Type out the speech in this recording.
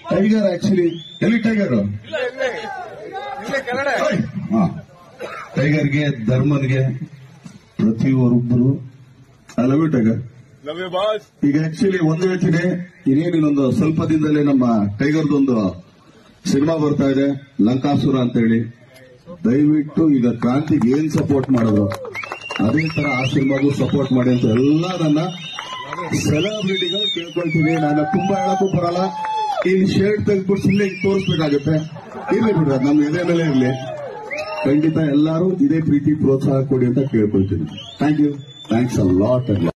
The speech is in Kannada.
ಟೈಗರ್ ಆಕ್ಚುಲಿ ಎಲ್ಲಿ ಟೈಗರ್ ಹಾ ಟೈಗರ್ಗೆ ಧರ್ಮನ್ಗೆ ಪ್ರತಿಯೊಬ್ಬರು I love you tiger love you boss ಈಗ ಆಕ್ಚುಲಿ ಒಂದು ಹೇಳ್ತೀನಿ ಇನ್ನೇನು ಇನ್ನೊಂದು ಸ್ವಲ್ಪ ದಿನದಲ್ಲೇ ನಮ್ಮ ಟೈಗರ್ದೊಂದು ಸಿನಿಮಾ ಬರ್ತಾ ಇದೆ ಲಂಕಾಸುರ ಅಂತ ಹೇಳಿ ದಯವಿಟ್ಟು ಈಗ ಕ್ರಾಂತಿಗೆ ಏನ್ ಸಪೋರ್ಟ್ ಮಾಡಿದ್ರು ಅದೇ ತರ ಆ ಸಿನಿಮಾಗೂ ಸಪೋರ್ಟ್ ಮಾಡಿ ಅಂತ ಎಲ್ಲ ನನ್ನ ಸೆಲೆಬ್ರಿಟಿಗಳು ಕೇಳ್ಕೊಳ್ತೀನಿ ನಾನು ತುಂಬಾ ಹೇಳಕ್ಕೂ ಬರಲ್ಲ ಇಲ್ಲಿ ಶರ್ಟ್ ತೆಗೆದ್ಬಿಟ್ಟು ಸುಮ್ಮನೆ ಹಿಂಗ್ ತೋರಿಸ್ಬೇಕಾಗುತ್ತೆ ಇರ್ಲಿ ಬಿಡ್ರಿ ಅದು ನಮ್ಮ ಎದೆ ಮೇಲೆ ಇರ್ಲಿ ಖಂಡಿತ ಎಲ್ಲರೂ ಇದೇ ಪ್ರೀತಿ ಪ್ರೋತ್ಸಾಹ ಕೊಡಿ ಅಂತ ಕೇಳ್ಕೊಳ್ತೀನಿ thank you thanks a lot ಅಲ್ಲ